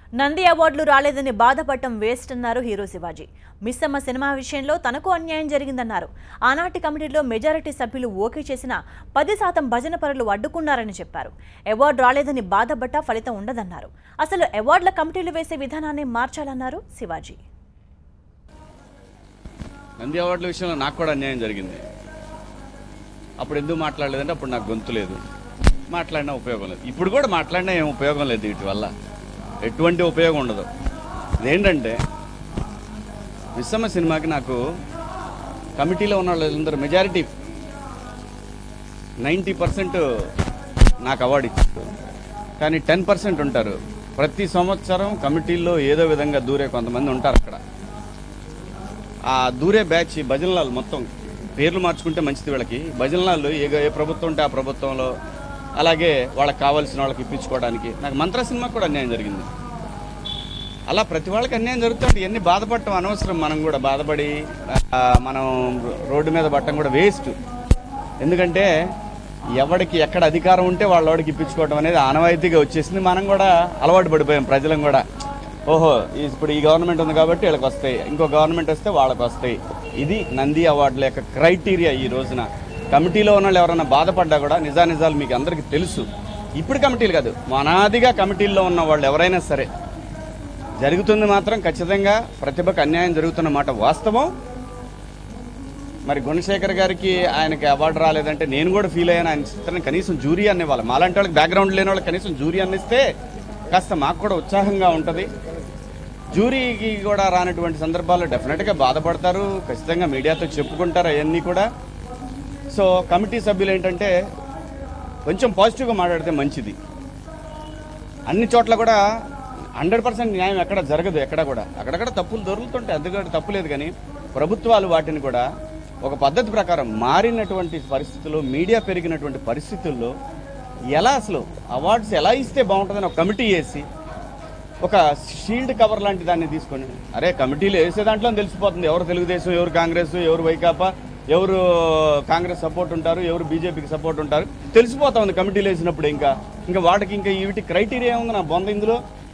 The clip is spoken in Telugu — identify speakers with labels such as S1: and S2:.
S1: నంది అవార్డులు రాలేదని బాధపడటం వేస్ట్ అన్నారు హీరో శివాజీ మిస్సమ్మ సినిమా విషయంలో తనకు అన్యాయం జరిగిందన్నారు ఆనాటి కమిటీలో మెజారిటీ సభ్యులు ఓకే చేసిన పది శాతం భజన పరులు అడ్డుకున్నారని చెప్పారు అవార్డు రాలేదని బాధపడ్డా ఫలితం ఉండదన్నారు అసలు అవార్డుల కమిటీలు వేసే విధానాన్ని మార్చాలన్నారు శివాజీ
S2: నంది అవార్డుల విషయంలో నాకు కూడా అన్యాయం జరిగింది అప్పుడు ఎందుకు మాట్లాడలేదంటే అప్పుడు నాకు గొంతు లేదు మాట్లాడినా ఉపయోగం లేదు ఇప్పుడు కూడా మాట్లాడినా ఏం ఉపయోగం లేదు వీటి వల్ల ఎటువంటి ఉపయోగం ఉండదు ఇదేంటంటే విశ్రమ సినిమాకి నాకు కమిటీలో ఉన్న వాళ్ళందరూ మెజారిటీ నైంటీ పర్సెంట్ నాకు అవార్డు ఇచ్చారు కానీ టెన్ పర్సెంట్ ఉంటారు ప్రతి సంవత్సరం కమిటీల్లో ఏదో విధంగా దూరే కొంతమంది ఉంటారు అక్కడ ఆ దూరే బ్యాచ్ భజనలాలు మొత్తం పేర్లు మార్చుకుంటే మంచిది వీళ్ళకి భజనలాలు ఏ ఏ ప్రభుత్వం ఉంటే ఆ ప్రభుత్వంలో అలాగే వాళ్ళకి కావాల్సిన వాళ్ళకి ఇప్పించుకోవడానికి నాకు మంత్ర సినిమా కూడా అన్యాయం జరిగింది అలా ప్రతి వాళ్ళకి అన్యాయం జరుగుతుంది ఇవన్నీ బాధపడటం అనవసరం మనం కూడా బాధపడి ఆ, మనం రోడ్డు మీద పట్టడం కూడా వేస్ట్ ఎందుకంటే ఎవడికి ఎక్కడ అధికారం ఉంటే వాళ్ళకి ఇప్పించుకోవడం అనేది ఆనవాయితీగా వచ్చేసింది మనం కూడా అలవాటు పడిపోయాం ప్రజలం కూడా ఓహో ఈ- ఇప్పుడు ఈ గవర్నమెంట్ ఉంది కాబట్టి వీళ్ళకి వస్తాయి ఇంకో గవర్నమెంట్ వస్తే వాళ్ళకి వస్తాయి ఇది నంది అవార్డుల యొక్క క్రైటీరియా ఈ రోజున కమిటీలో ఉన్న వాళ్ళు ఎవరైనా బాధపడ్డా కూడా నిజానిజాలు మీకు అందరికీ తెలుసు ఇప్పుడు కమిటీలు కాదు అనాదిగా కమిటీల్లో ఉన్న వాళ్ళు ఎవరైనా సరే జరుగుతుంది మాత్రం ఖచ్చితంగా ప్రతిభకు అన్యాయం జరుగుతున్న మాట వాస్తవం మరి గుణశేఖర్ గారికి ఆయనకి అవార్డు రాలేదంటే నేను కూడా ఫీల్ అయ్యాను ఆయన చిత్రం కనీసం జూరీ అనేవాళ్ళు మాలాంటి వాళ్ళకి బ్యాక్గ్రౌండ్ లేని వాళ్ళకి కనీసం జూరీ అన్నిస్తే కాస్త మాకు కూడా ఉత్సాహంగా ఉంటుంది జూరీకి కూడా రానటువంటి సందర్భాల్లో డెఫినెట్గా బాధపడతారు ఖచ్చితంగా మీడియాతో చెప్పుకుంటారు అవన్నీ కూడా సో కమిటీ సభ్యులు ఏంటంటే కొంచెం పాజిటివ్గా మాట్లాడితే మంచిది అన్ని చోట్ల కూడా హండ్రెడ్ పర్సెంట్ న్యాయం ఎక్కడ జరగదు ఎక్కడ కూడా అక్కడక్కడ తప్పులు దొరుకుతుంటాయి అందుకని తప్పులేదు కానీ ప్రభుత్వాలు వాటిని కూడా ఒక పద్ధతి ప్రకారం మారినటువంటి పరిస్థితుల్లో మీడియా పెరిగినటువంటి పరిస్థితుల్లో ఎలా అసలు అవార్డ్స్ ఎలా ఇస్తే బాగుంటుందని ఒక కమిటీ వేసి ఒక షీల్డ్ కవర్ లాంటి దాన్ని తీసుకొని అరే కమిటీలు వేసే దాంట్లో తెలిసిపోతుంది ఎవరు తెలుగుదేశం ఎవరు కాంగ్రెస్ ఎవరు వైకాపా ఎవరు కాంగ్రెస్ సపోర్ట్ ఉంటారు ఎవరు బీజేపీకి సపోర్ట్ ఉంటారు తెలిసిపోతా ఉంది కమిటీలు వేసినప్పుడు ఇంకా ఇంకా వాటికి ఇంకా వీటి క్రైటీరియా ఉంది నా బొంద ఇందులో